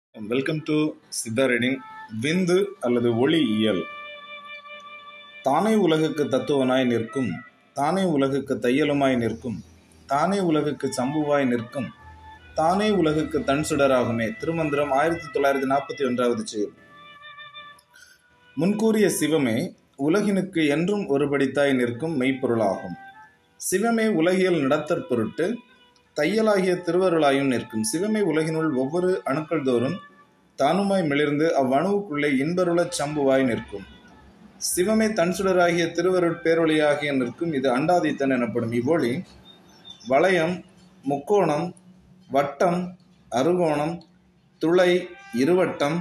welcome to Siddha reading விந்து அல்லது ஒளியியல் தானே உலகுக்கு தத்துவனாய் நிற்கும் தானே உலகுக்கு தையலுமாய் நிற்கும் தானே உலகுக்கு சம்புவாய் நிற்கும் தானே உலகுக்கு தன் சுடராகுமே திருமந்திரம் ஆயிரத்தி தொள்ளாயிரத்தி நாற்பத்தி ஒன்றாவது செயல் முன்கூறிய சிவமே உலகினுக்கு என்றும் ஒருபடித்தாய் நிற்கும் மெய்ப்பொருளாகும் சிவமே உலகியல் நடத்தற் பொருட்டு தையலாகிய திருவருளாயும் நிற்கும் சிவமே உலகினுள் ஒவ்வொரு அணுக்கள் தோறும் தானுமாய் மிளிர்ந்து அவ்வணுவுக்குள்ளே இன்பருளச் சம்புவாய் நிற்கும் சிவமே தன் சுடராகிய திருவருட் பேரொளியாகிய நிற்கும் இது அண்டாதித்தன் எனப்படும் இவ்வொளி வளையம் முக்கோணம் வட்டம் அறுகோணம் துளை இருவட்டம்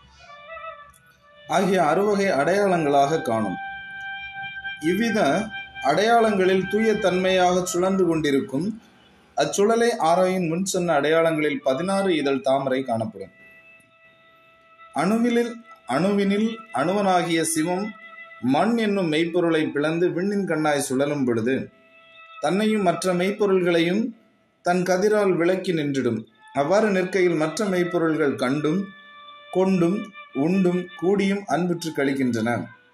ஆகிய அறுவகை அடையாளங்களாக காணும் இவ்வித அடையாளங்களில் தூய தன்மையாக சுழன்று கொண்டிருக்கும் அச்சுழலை ஆராயின் முன் சொன்ன அடையாளங்களில் பதினாறு இதழ் தாமரை காணப்படும் அணுவிலில் அணுவினில் அணுவனாகிய சிவம் மண் என்னும் மெய்ப்பொருளை பிளந்து விண்ணின் கண்ணாய் சுழலும் பொழுது தன்னையும் மற்ற மெய்ப்பொருள்களையும் தன் கதிரால் விளக்கி நின்றிடும் அவ்வாறு நிற்கையில் மற்ற மெய்ப்பொருள்கள் கண்டும் கொண்டும் உண்டும் கூடியும் அன்புற்று கழிக்கின்றன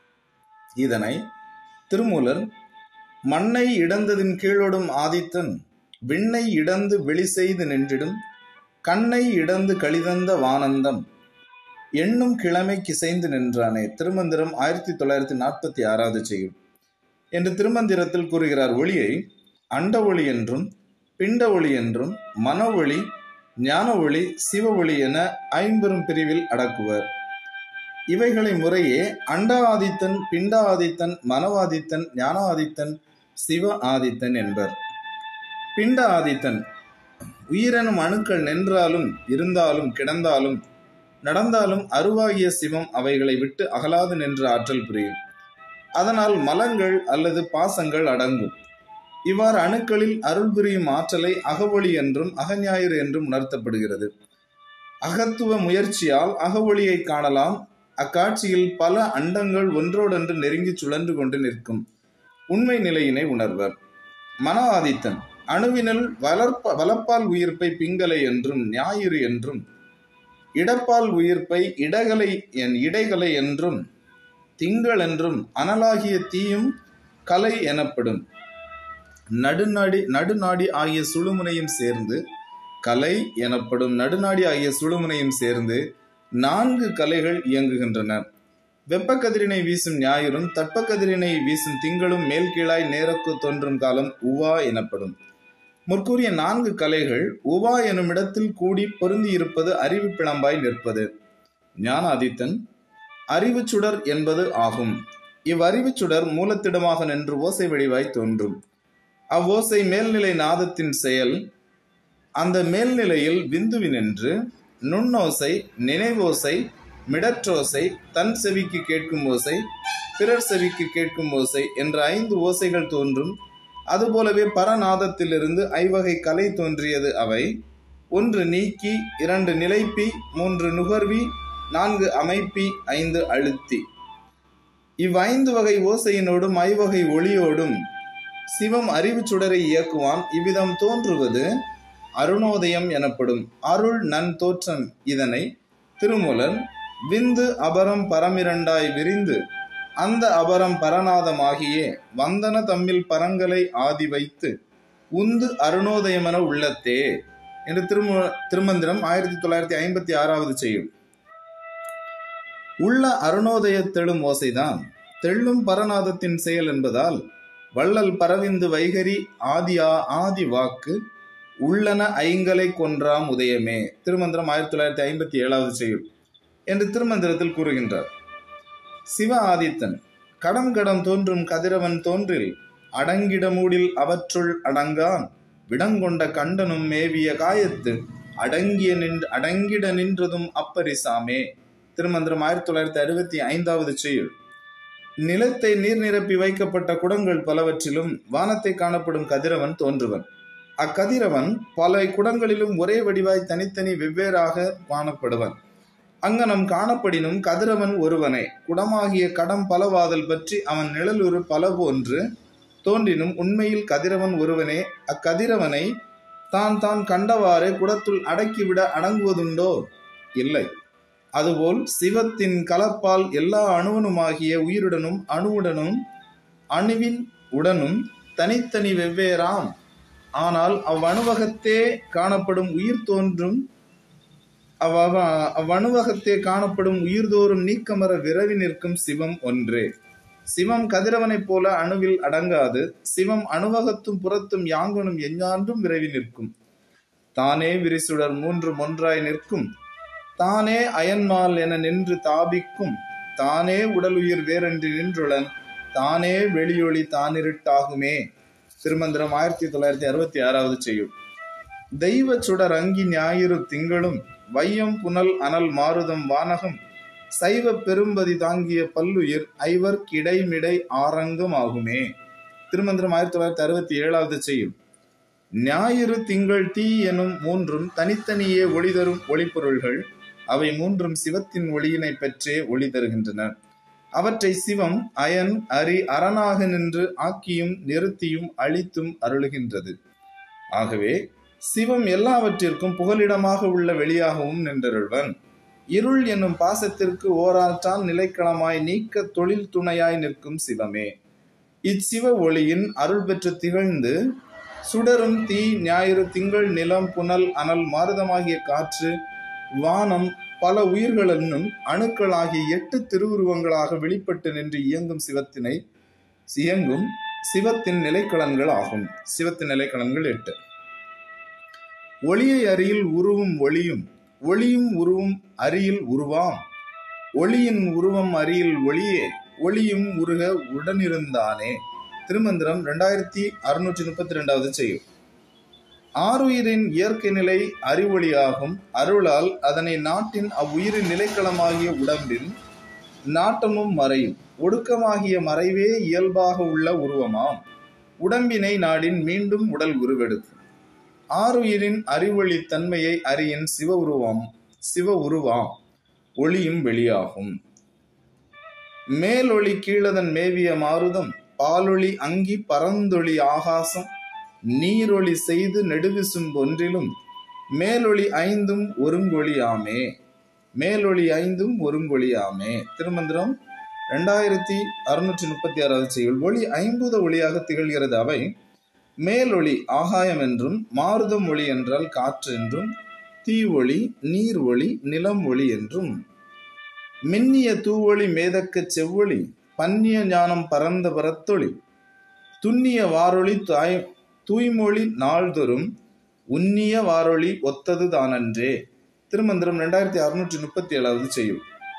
இதனை திருமூலர் மண்ணை இடந்ததின் கீழோடும் ஆதித்தன் விண்ணை இடந்து வெளி செய்து நின்றிடும் கண்ணை இடந்து கழிதந்த வானந்தம் எண்ணும் கிழமை கிசைந்து நின்றானே திருமந்திரம் ஆயிரத்தி தொள்ளாயிரத்தி நாற்பத்தி ஆறாவது செய்யும் என்று திருமந்திரத்தில் கூறுகிறார் ஒளியை அண்ட ஒளி என்றும் பிண்ட ஒளி என்றும் மன ஒளி ஞான ஒளி சிவ ஒளி என ஐம்பெரும் பிரிவில் அடக்குவர் இவைகளை முறையே அண்ட ஆதித்தன் பிண்ட ஆதித்தன் மனவாதித்தன் ஞான ஆதித்தன் சிவ ஆதித்தன் என்பர் பிண்ட ஆதித்தன் உயிரெனும் அணுக்கள் நின்றாலும் இருந்தாலும் கிடந்தாலும் நடந்தாலும் அருவாகிய சிவம் அவைகளை விட்டு அகலாது நின்று ஆற்றல் புரியும் அதனால் மலங்கள் அல்லது பாசங்கள் அடங்கும் இவ்வாறு அணுக்களில் அருள் புரியும் ஆற்றலை அகவொளி என்றும் அகஞாயிறு என்றும் உணர்த்தப்படுகிறது அகத்துவ முயற்சியால் அகவொளியை காணலாம் அக்காட்சியில் பல அண்டங்கள் ஒன்றோடொன்று நெருங்கி சுழன்று கொண்டு நிற்கும் உண்மை நிலையினை உணர்வர் மன ஆதித்தன் அணுவினில் வளர்ப்ப வளப்பால் உயிர்ப்பை பிங்கலை என்றும் ஞாயிறு என்றும் இடப்பால் உயிர்ப்பை இடகலை என் இடைகலை என்றும் திங்கள் என்றும் அனலாகிய தீயும் கலை எனப்படும் நடுநாடி நடுநாடி ஆகிய சுழுமுனையும் சேர்ந்து கலை எனப்படும் நடுநாடி ஆகிய சுழுமுனையும் சேர்ந்து நான்கு கலைகள் இயங்குகின்றன வெப்பக்கதிரினை வீசும் ஞாயிறும் தட்பக்கதிரினை வீசும் திங்களும் மேல் கீழாய் நேரக்கு தோன்றும் காலம் உவா எனப்படும் முற்கூறிய நான்கு கலைகள் உவா எனும் இடத்தில் கூடி பொருந்தி இருப்பது அறிவு பிளம்பாய் நிற்பது ஞானாதித்தன் அறிவு சுடர் என்பது ஆகும் இவ்வறிவு சுடர் மூலத்திடமாக நின்று ஓசை வடிவாய் தோன்றும் அவ்வோசை மேல்நிலை நாதத்தின் செயல் அந்த மேல்நிலையில் விந்துவினின்று நுண்ணோசை நினைவோசை மிடற்றோசை தன் செவிக்கு கேட்கும் ஓசை பிறர் செவிக்கு கேட்கும் ஓசை என்ற ஐந்து ஓசைகள் தோன்றும் அதுபோலவே பரநாதத்திலிருந்து ஐவகை கலை தோன்றியது அவை ஒன்று நீக்கி இரண்டு நிலைப்பி மூன்று நுகர்வி நான்கு அமைப்பி ஐந்து அழுத்தி இவ்வைந்து வகை ஓசையினோடும் ஐவகை ஒளியோடும் சிவம் அறிவு சுடரை இயக்குவான் இவ்விதம் தோன்றுவது அருணோதயம் எனப்படும் அருள் நன் தோற்றம் இதனை திருமூலன் விந்து அபரம் பரமிரண்டாய் விரிந்து அந்த அபரம் பரநாதமாகியே வந்தன தம்மில் பரங்களை ஆதி வைத்து உந்து அருணோதயமென உள்ளத்தே என்று திருமு திருமந்திரம் ஆயிரத்தி தொள்ளாயிரத்தி ஐம்பத்தி ஆறாவது செய்யும் உள்ள அருணோதய தெழும் ஓசைதான் தெள்ளும் பரநாதத்தின் செயல் என்பதால் வள்ளல் பரவிந்து வைகரி ஆதியா ஆதி வாக்கு உள்ளன ஐங்கலை கொன்றாம் உதயமே திருமந்திரம் ஆயிரத்தி தொள்ளாயிரத்தி ஐம்பத்தி ஏழாவது செய்யுள் என்று திருமந்திரத்தில் கூறுகின்றார் சிவ ஆதித்தன் கடம் கடம் தோன்றும் கதிரவன் தோன்றில் அடங்கிடமூடில் அவற்றுள் அடங்கான் விடங்கொண்ட கண்டனும் மேவிய காயத்து அடங்கிய நின்று அடங்கிட நின்றதும் அப்பரிசாமே திருமந்திரம் ஆயிரத்தி தொள்ளாயிரத்தி அறுபத்தி ஐந்தாவது செய்யுள் நிலத்தை நீர் நிரப்பி வைக்கப்பட்ட குடங்கள் பலவற்றிலும் வானத்தை காணப்படும் கதிரவன் தோன்றுவன் அக்கதிரவன் பல குடங்களிலும் ஒரே வடிவாய் தனித்தனி வெவ்வேறாக காணப்படுவன் அங்கனம் காணப்படினும் கதிரவன் ஒருவனை குடமாகிய கடம் பலவாதல் பற்றி அவன் நிழலுறு பல போன்று தோன்றினும் உண்மையில் கதிரவன் ஒருவனே அக்கதிரவனை தான் தான் கண்டவாறு குடத்துள் அடக்கிவிட அடங்குவதுண்டோ இல்லை அதுபோல் சிவத்தின் கலப்பால் எல்லா அணுவனுமாகிய உயிருடனும் அணுவுடனும் அணுவின் உடனும் தனித்தனி வெவ்வேறாம் ஆனால் அவ்வணுவகத்தே காணப்படும் உயிர் தோன்றும் அவ்வ அவ்வணுவகத்தே காணப்படும் உயிர்தோறும் நீக்கமர விரவி நிற்கும் சிவம் ஒன்றே சிவம் கதிரவனைப் போல அணுவில் அடங்காது சிவம் அணுவகத்தும் புறத்தும் யாங்கனும் எஞ்ஞான்றும் விரவி நிற்கும் தானே விரிசுடர் மூன்று ஒன்றாய் நிற்கும் தானே அயன்மால் என நின்று தாபிக்கும் தானே உடல் உயிர் வேறென்று நின்றுளன் தானே வெளியொளி தானிருட்டாகுமே திருமந்திரம் ஆயிரத்தி தொள்ளாயிரத்தி அறுபத்தி ஆறாவது செய்யும் தெய்வ சுடர் அங்கி ஞாயிறு திங்களும் வையம் புனல் அனல் மாருதம் வானகம் சைவ பெரும்பதி தாங்கிய பல்லுயிர் ஐவர் கிடைமிடை ஆரங்கம் ஆகுமே திருமந்திரம் ஆயிரத்தி தொள்ளாயிரத்தி அறுபத்தி ஏழாவது செய்யும் ஞாயிறு திங்கள் தீ எனும் மூன்றும் தனித்தனியே ஒளி தரும் ஒளிப்பொருள்கள் அவை மூன்றும் சிவத்தின் ஒளியினை பெற்றே ஒளி தருகின்றன அவற்றை சிவம் அயன் அரி அரணாக நின்று ஆக்கியும் நிறுத்தியும் அழித்தும் அருளுகின்றது ஆகவே சிவம் எல்லாவற்றிற்கும் புகலிடமாக உள்ள வெளியாகவும் நின்றருள்வன் இருள் என்னும் பாசத்திற்கு ஓராற்றால் நிலைக்களமாய் நீக்க தொழில் துணையாய் நிற்கும் சிவமே இச்சிவ ஒளியின் அருள் பெற்று திகழ்ந்து சுடரும் தீ ஞாயிறு திங்கள் நிலம் புனல் அனல் மாருதமாகிய காற்று வானம் பல உயிர்களென்னும் அணுக்களாகிய எட்டு திருவுருவங்களாக வெளிப்பட்டு நின்று இயங்கும் சிவத்தினை இயங்கும் சிவத்தின் நிலைக்களன்கள் ஆகும் சிவத்தின் நிலைக்களன்கள் எட்டு ஒளியை அருகில் உருவும் ஒளியும் ஒளியும் உருவும் அரியில் உருவாம் ஒளியின் உருவம் அரியில் ஒளியே ஒளியும் உருக உடனிருந்தானே திருமந்திரம் ரெண்டாயிரத்தி அறுநூற்றி முப்பத்தி ரெண்டாவது செய்யும் ஆறுயிரின் இயற்கை நிலை அறிவொளியாகும் அருளால் அதனை நாட்டின் அவ்வுயிரின் நிலைக்களமாகிய உடம்பில் நாட்டமும் மறையும் ஒடுக்கமாகிய மறைவே இயல்பாக உள்ள உருவமாம் உடம்பினை நாடின் மீண்டும் உடல் உருவெடுக்கும் ஆறுயிரின் அறிவொளி தன்மையை அறியின் சிவ உருவம் சிவ உருவாம் ஒளியும் வெளியாகும் மேலொளி கீழதன் மேவிய மாருதம் பாலொளி அங்கி பரந்தொளி ஆகாசம் நீரொளி செய்து நெடுவிசும் ஒன்றிலும் மேலொளி ஐந்தும் ஒருங்கொழியாமே மேலொளி ஐந்தும் ஒருங்கொழியாமே திருமந்திரம் ரெண்டாயிரத்தி அறுநூற்றி முப்பத்தி ஆறாவது செய்யுள் ஒளி ஐம்பூத ஒளியாக திகழ்கிறது அவை மேலொளி ஆகாயம் என்றும் மாருதம் ஒளி என்றால் காற்று என்றும் தீ ஒளி நீர் ஒளி நிலம் ஒளி என்றும் மின்னிய தூவொளி மேதக்க செவ்வொளி பன்னிய ஞானம் பரந்த பரத்தொளி துண்ணிய வாரொளி தாய் தூய்மொழி நாள்தோறும் உன்னிய வாரொளி ஒத்தது தானன்றே திருமந்திரம் ரெண்டாயிரத்தி அறுநூற்றி முப்பத்தி ஏழாவது செய்யும்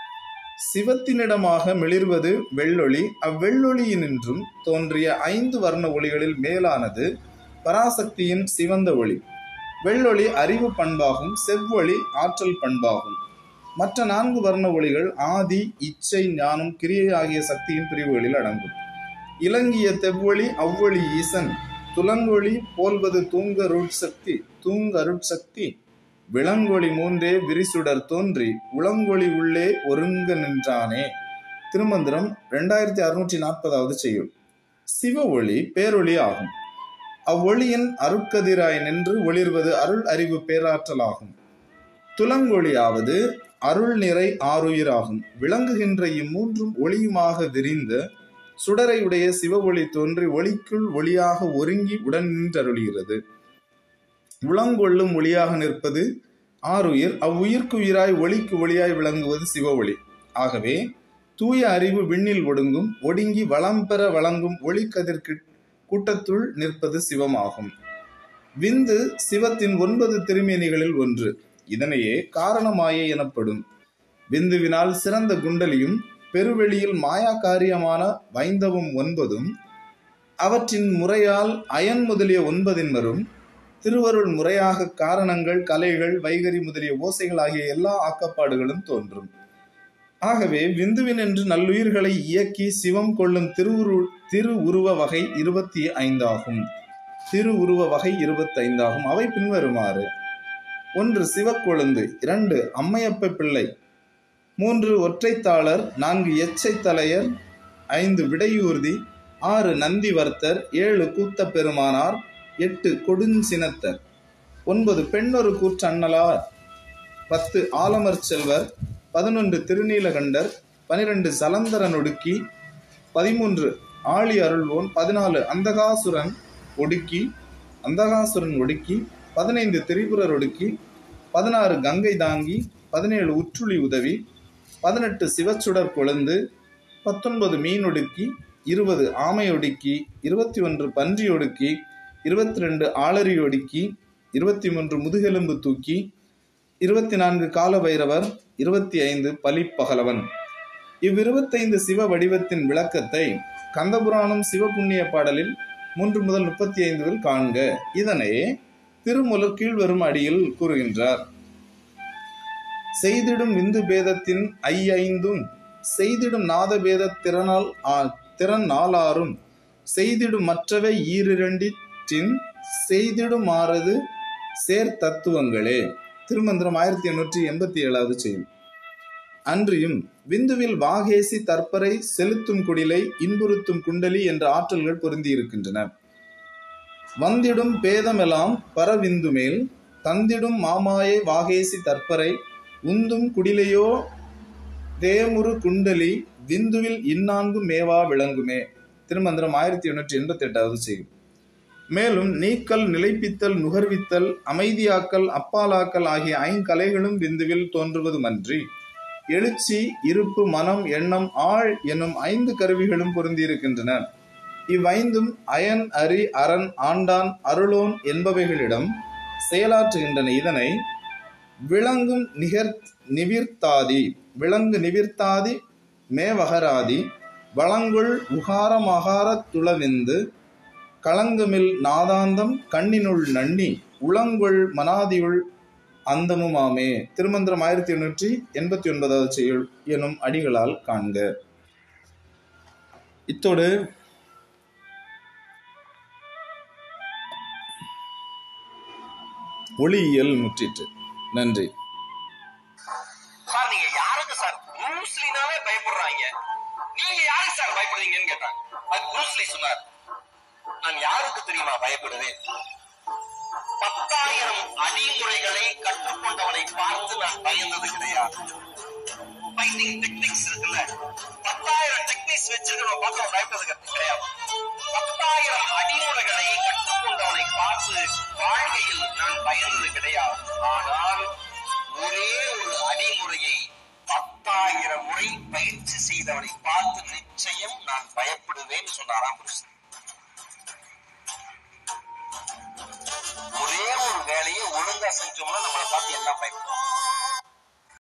சிவத்தினிடமாக மிளிர்வது வெள்ளொளி அவ்வெள்ளொளியினின்றும் தோன்றிய ஐந்து வர்ண ஒளிகளில் மேலானது பராசக்தியின் சிவந்த ஒளி வெள்ளொளி அறிவு பண்பாகும் செவ்வொளி ஆற்றல் பண்பாகும் மற்ற நான்கு வர்ண ஒளிகள் ஆதி இச்சை ஞானம் கிரியை ஆகிய சக்தியின் பிரிவுகளில் அடங்கும் இலங்கிய தெவ்வொளி அவ்வொளி ஈசன் துலங்கொளி போல்வது தூங்க அருட்சக்தி தூங்க அருட்சக்தி விளங்கொளி மூன்றே விரிசுடர் தோன்றி உளங்கொளி உள்ளே ஒருங்க நின்றானே திருமந்திரம் ரெண்டாயிரத்தி அறுநூற்றி நாற்பதாவது செய்யுள் சிவ ஒளி பேரொளி ஆகும் அவ்வொளியின் அருட்கதிராய் நின்று ஒளிர்வது அருள் அறிவு பேராற்றலாகும் துலங்கொளியாவது அருள் நிறை ஆறுயிராகும் விளங்குகின்ற இம்மூன்றும் ஒளியுமாக விரிந்த சுடரை உடைய சிவ ஒளி தோன்றி ஒளிக்குள் ஒளியாக ஒருங்கி உடன் நின்றருளுகிறது உளங்கொள்ளும் ஒளியாக நிற்பது ஆறுயிர் அவ்வுயிர்க்கு உயிராய் ஒளிக்கு ஒளியாய் விளங்குவது சிவ ஒளி ஆகவே தூய அறிவு விண்ணில் ஒடுங்கும் ஒடுங்கி வளம் பெற வழங்கும் ஒளிக்கதிர்க்கு கூட்டத்துள் நிற்பது சிவமாகும் விந்து சிவத்தின் ஒன்பது திருமேனிகளில் ஒன்று இதனையே காரணமாய எனப்படும் விந்துவினால் சிறந்த குண்டலியும் பெருவெளியில் மாயா காரியமான வைந்தவம் ஒன்பதும் அவற்றின் முறையால் அயன் முதலிய ஒன்பதின்மரும் திருவருள் முறையாக காரணங்கள் கலைகள் வைகரி முதலிய ஓசைகள் ஆகிய எல்லா ஆக்கப்பாடுகளும் தோன்றும் ஆகவே விந்துவின் என்று நல்லுயிர்களை இயக்கி சிவம் கொள்ளும் திருவுரு திரு உருவ வகை இருபத்தி ஐந்தாகும் திரு உருவ வகை இருபத்தைந்தாகும் அவை பின்வருமாறு ஒன்று சிவக்கொழுந்து இரண்டு அம்மையப்ப பிள்ளை மூன்று ஒற்றைத்தாளர் நான்கு எச்சை தலையர் ஐந்து விடையூர்தி ஆறு நந்திவர்த்தர் ஏழு கூத்த பெருமானார் எட்டு கொடுஞ்சினத்தர் ஒன்பது பெண்ணொரு கூற்றண்ணலார் பத்து ஆலமர் செல்வர் பதினொன்று திருநீலகண்டர் பனிரெண்டு சலந்தரன் ஒடுக்கி பதிமூன்று ஆழி அருள்வோன் பதினாலு அந்தகாசுரன் ஒடுக்கி அந்தகாசுரன் ஒடுக்கி பதினைந்து திரிபுரர் ஒடுக்கி பதினாறு கங்கை தாங்கி பதினேழு உற்றுளி உதவி பதினெட்டு சிவச்சுடர் கொழுந்து பத்தொன்பது மீன் ஒடுக்கி இருபது ஆமை ஒடுக்கி இருபத்தி ஒன்று பன்றி ஒடுக்கி இருபத்தி ரெண்டு ஆளரி ஒடுக்கி இருபத்தி மூன்று முதுகெலும்பு தூக்கி இருபத்தி நான்கு கால பைரவர் இருபத்தி ஐந்து பலிப்பகலவன் இவ்விருபத்தைந்து சிவ வடிவத்தின் விளக்கத்தை கந்தபுராணம் சிவபுண்ணிய பாடலில் மூன்று முதல் முப்பத்தி ஐந்துவில் காண்க இதனை திருமுலர் கீழ்வரும் அடியில் கூறுகின்றார் செய்திடும் விந்து பேதத்தின் ஐஐந்தும் செய்திடும் நாத பேத திறனால் ஆ- திறன் நாலாறும் செய்திடும் மற்றவை ஈரிரண்டிற்றின் செய்திடும் மாறது சேர் தத்துவங்களே திருமந்திரம் ஆயிரத்தி எண்ணூற்றி எண்பத்தி ஏழாவது செய்யும் அன்றியும் விந்துவில் வாகேசி தற்பரை செலுத்தும் குடிலை இன்புறுத்தும் குண்டலி என்ற ஆற்றல்கள் பொருந்தி இருக்கின்றன வந்திடும் பேதமெல்லாம் பரவிந்து மேல் தந்திடும் மாமாயை வாகேசி தற்பரை உந்தும் குடிலையோ தேமுரு குண்டலி விந்துவில் இந்நான்கு மேவா விளங்குமே திருமந்திரம் ஆயிரத்தி எண்ணூற்றி எண்பத்தி எட்டாவது செய்யும் மேலும் நீக்கல் நிலைப்பித்தல் நுகர்வித்தல் அமைதியாக்கல் அப்பாலாக்கல் ஆகிய ஐங்கலைகளும் விந்துவில் தோன்றுவதுமன்றி எழுச்சி இருப்பு மனம் எண்ணம் ஆள் என்னும் ஐந்து கருவிகளும் பொருந்தியிருக்கின்றன இவ்வைந்தும் அயன் அரி அரண் ஆண்டான் அருளோன் என்பவைகளிடம் செயலாற்றுகின்றன இதனை விளங்கும் நிகர் நிவிர்த்தாதி விலங்கு நிவிர்த்தாதி மேவகராதி வளங்குள் உகாரமகார துளவிந்து களங்கமில் நாதாந்தம் கண்ணினுள் நன்னி உளங்கொள் மனாதியுள் அந்தமுமாமே திருமந்திரம் ஆயிரத்தி எண்ணூற்றி எண்பத்தி ஒன்பதாவது செய்யுள் எனும் அடிகளால் காண்க இத்தோடு ஒளியியல் முற்றிற்று நன்றி சார் நீங்க யாருக்கு சார் ப்ரூஸ்லினாவே பயப்படுறாங்க நீங்க யாருக்கு சார் பயப்படுறீங்கன்னு கேட்டாங்க அது ப்ரூஸ்லி சொன்னார் நான் யாருக்கு தெரியுமா பயப்படுவேன் பத்தாயிரம் அடிமுறைகளை கற்றுக்கொண்டவனை பார்த்து நான் பயந்தது கிடையாது ஃபைட்டிங் டெக்னிக்ஸ் இருக்குல்ல பத்தாயிரம் டெக்னிக்ஸ் வச்சிருக்கிறவன் பார்த்து அவன் பயப்படுறது கிடையாது பத்தாயிரம் அடிமுறைகளை கற்றுக்கொண்டவனை பார்த்து வாழ்க்கையில் நான் பயந்தது கிடையாது ஆனால் ஒரே ஒரு அடி